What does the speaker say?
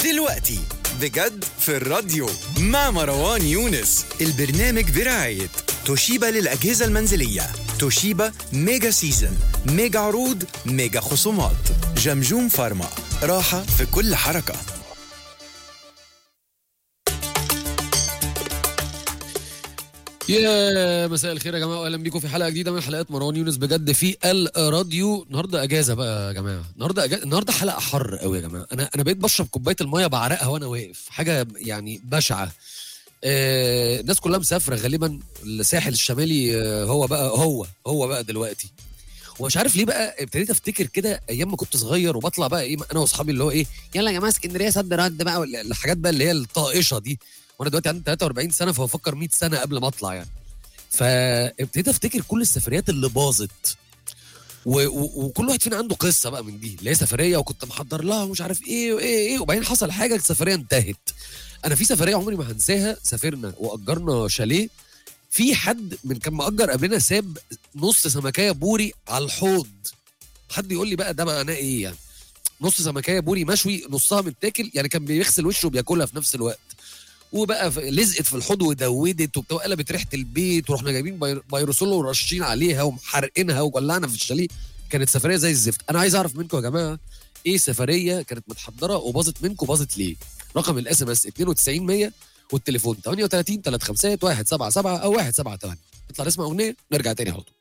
دلوقتي بجد في الراديو مع مروان يونس البرنامج برعاية توشيبا للأجهزة المنزلية توشيبا ميجا سيزن ميجا عروض ميجا خصومات جمجوم فارما راحة في كل حركة يا مساء الخير يا جماعه واهلا بيكم في حلقه جديده من حلقات مروان يونس بجد في الراديو النهارده اجازه بقى يا جماعه النهارده أجازة. النهارده حلقه حر قوي يا جماعه انا انا بقيت بشرب كوبايه الميه بعرقها وانا واقف حاجه يعني بشعه آه الناس كلها مسافره غالبا الساحل الشمالي آه هو بقى هو هو بقى دلوقتي ومش عارف ليه بقى ابتديت افتكر كده ايام ما كنت صغير وبطلع بقى ايه انا واصحابي اللي هو ايه يلا يا جماعه اسكندريه صد رد بقى الحاجات بقى اللي هي الطائشه دي وانا دلوقتي عندي 43 سنه فبفكر 100 سنه قبل ما اطلع يعني فابتديت افتكر كل السفريات اللي باظت و- و- وكل واحد فينا عنده قصه بقى من دي اللي هي سفريه وكنت محضر لها ومش عارف ايه وايه ايه وبعدين حصل حاجه السفريه انتهت انا في سفريه عمري ما هنساها سافرنا واجرنا شاليه في حد من كان مأجر قبلنا ساب نص سمكيه بوري على الحوض حد يقول لي بقى ده معناه ايه يعني نص سمكيه بوري مشوي نصها متاكل يعني كان بيغسل وشه وبياكلها في نفس الوقت وبقى في- لزقت في الحوض ودودت وبتاع قلبت ريحه البيت ورحنا جايبين باير- بايروسول ورشين عليها ومحرقينها وولعنا في الشاليه كانت سفريه زي الزفت انا عايز اعرف منكم يا جماعه ايه سفريه كانت متحضره وباظت منكم باظت ليه رقم الاس ام اس 92 100 والتليفون 38 351 177 او 178 نطلع نسمع اغنيه نرجع تاني على طول